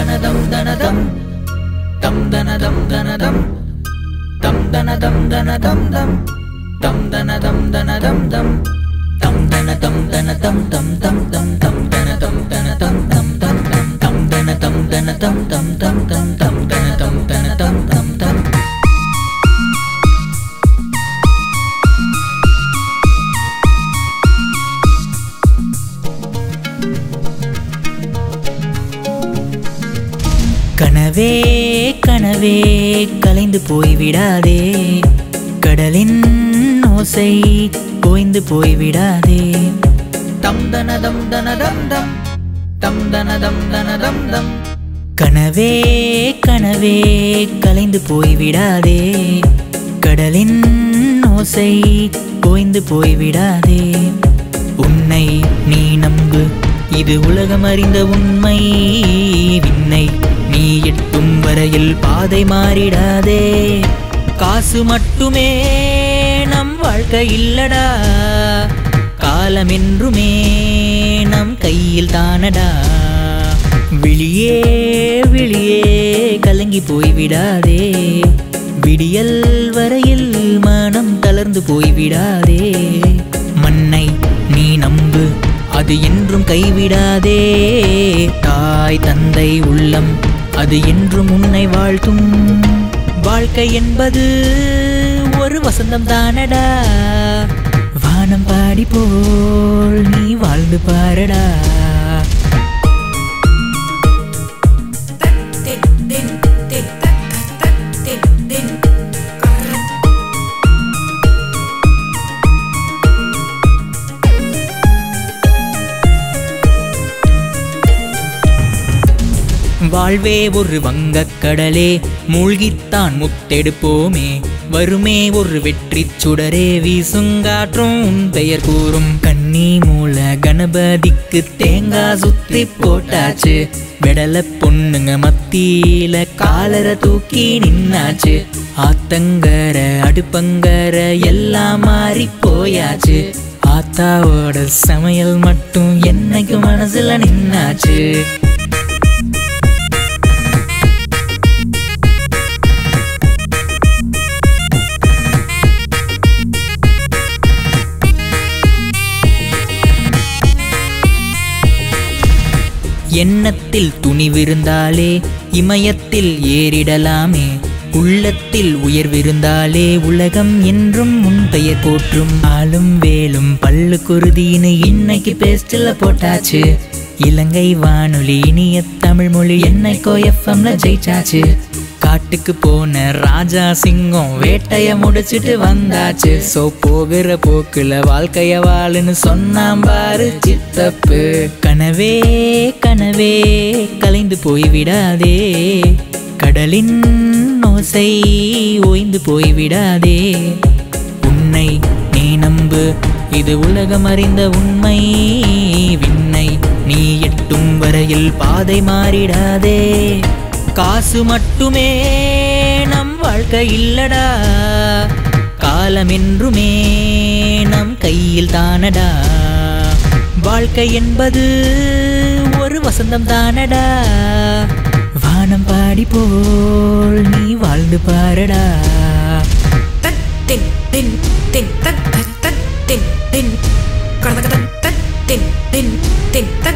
தனதம் தனதம் தம் தனதம் தனதம் தம் தனதம் தனதம் தம் தம் தனதம் தனதம் தம் தம் தனதம் தனதம் தம் தம் தம் தம் தனதம் தனதம் தம் தம் தம் தம் தனதம் தனதம் தம் தம் தம் தம் தனதம் தனதம் தம் தம் கனவே கனவே கலைந்து போய்விடாதே கடலின் ஓசை ஓய்ந்து போய்விடாதே தம் தனதம் தனதம் தம் தம் தனதம் தனதம் தம் கனவே கனவே கலைந்து போய்விடாதே கடலின் ஓசை ஓய்ந்து போய்விடாதே உன்னை நீ நம்பு இது உலகம் அறிந்த உண்மை விண்ணை நீ எட்டும் வரையில் பாதை மாறிடாதே காசு மட்டுமே நம் வாழ்க்கை இல்லடா காலம் என்றுமே நம் கையில் தானடா விழியே விழியே கலங்கி போய்விடாதே விடியல் வரையில் மனம் தளர்ந்து போய்விடாதே மண்ணை நீ நம்பு அது என்றும் கைவிடாதே தாய் தந்தை உள்ளம் அது என்றும் உன்னை வாழ்த்தும் வாழ்க்கை என்பது ஒரு வசந்தம் தானடா வானம் பாடி போல் நீ வாழ்ந்து பாரடா வாழ்வே ஒரு வங்கக் கடலே மூழ்கித்தான் முத்தெடுப்போமே வருமே ஒரு வெற்றி சுடரே வீசுங்காற்றும் உன் பெயர் கூறும் கன்னி மூல கணபதிக்கு தேங்காய் சுத்தி போட்டாச்சு வெடல பொண்ணுங்க மத்தியில காலர தூக்கி நின்னாச்சு ஆத்தங்கர அடுப்பங்கர எல்லாம் மாறி போயாச்சு ஆத்தாவோட சமையல் மட்டும் என்னைக்கு மனசுல நின்னாச்சு எண்ணத்தில் துணிவிருந்தாலே இமயத்தில் ஏறிடலாமே உள்ளத்தில் உயர்விருந்தாலே உலகம் என்றும் உன் பெயர் போற்றும் ஆளும் வேலும் பல்லு குருதின்னு இன்னைக்கு பேஸ்டில் போட்டாச்சு இலங்கை வானொலி இனிய தமிழ் மொழி என்னைக்கோ எஃப்எம்ல ஜெயிச்சாச்சு காட்டுக்கு போன ராஜா சிங்கம் வேட்டைய முடிச்சிட்டு வந்தாச்சு சோ போகிற போக்குல வாழ்க்கைய வாழுன்னு சொன்னாம் பாரு சித்தப்பு கனவே கனவே கலைந்து போய்விடாதே கடலின் ஓசை ஓய்ந்து போய்விடாதே உன்னை நீ நம்பு இது உலகம் அறிந்த உண்மை விண்ணை நீ எட்டும் வரையில் பாதை மாறிடாதே காசு மட்டுமே நம் வாழ்க்கை இல்லடா காலம் என்றுமே நம் கையில் தானடா வாழ்க்கை என்பது ஒரு வசந்தம் தானடா வானம் பாடி போல் நீ வாழ்ந்து பாரடா தத் தின் தின் தின் தத் தத் தத் தின் தின் கடதகதன் தத் தின் தின் தின்